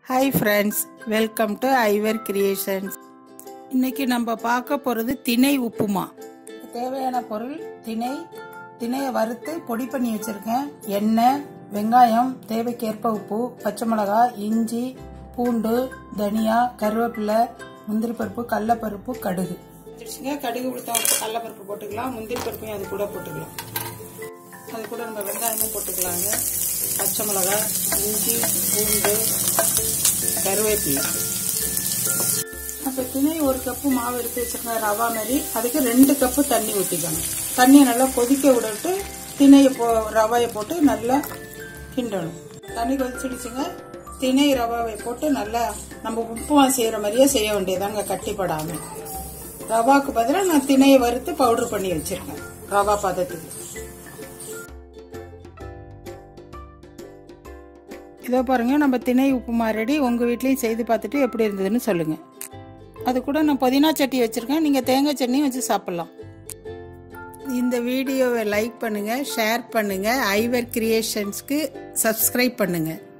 hi friends welcome to Aivar creations இன்னைக்கு நம்ம பார்க்க போகிறது திணை உப்புமா தேவையான பொருள் திணை திணையை வறுத்து பொடி பண்ணி வச்சிருக்கேன் எண்ணெய் வெங்காயம் தேவைக்கேற்ப உப்பு பச்சை மிளகாய் இஞ்சி பூண்டு தனியா கருவேப்பிலை முந்திரி பருப்பு கடலப்பருப்பு கடுகு வச்சுங்க கடுகு உளுத்தம் கடலப்பருப்பு போட்டுக்கலாம் முந்திரி பருப்பையும் அது கூட போட்டுக்கலாம் அது கூட நம்ம வெங்காயமும் போட்டுக்கலாங்க பச்சை மிளகாய் இஞ்சி பூண்டு கருவேப்பிலை அப்போ திணை ஒரு கப்பு மாவு எடுத்து வச்சிருக்கேன் ரவா மாதிரி அதுக்கு ரெண்டு கப்பு தண்ணி ஊற்றிக்கணும் தண்ணியை நல்லா கொதிக்க விட்டுட்டு திணையை போ ரவாயை போட்டு நல்லா கிண்டணும் தண்ணி கொதிச்சிடுச்சுங்க திணை ரவாவை போட்டு நல்லா நம்ம உப்புமா செய்கிற மாதிரியே செய்ய வேண்டியதாங்க கட்டிப்படாமல் ரவாக்கு பதிலாக நான் திணையை வறுத்து பவுடர் பண்ணி வச்சிருக்கேன் ரவா பதத்துக்கு இதோ பாருங்க நம்ம திணை உப்புமா ரெடி உங்கள் வீட்லேயும் செய்து பார்த்துட்டு எப்படி இருந்ததுன்னு சொல்லுங்கள் அது கூட நான் புதினா சட்னி வச்சுருக்கேன் நீங்கள் தேங்காய் சட்னியும் வச்சு சாப்பிட்லாம் இந்த வீடியோவை லைக் பண்ணுங்கள் ஷேர் பண்ணுங்கள் ஐவர் கிரியேஷன்ஸ்க்கு சப்ஸ்கிரைப் பண்ணுங்கள்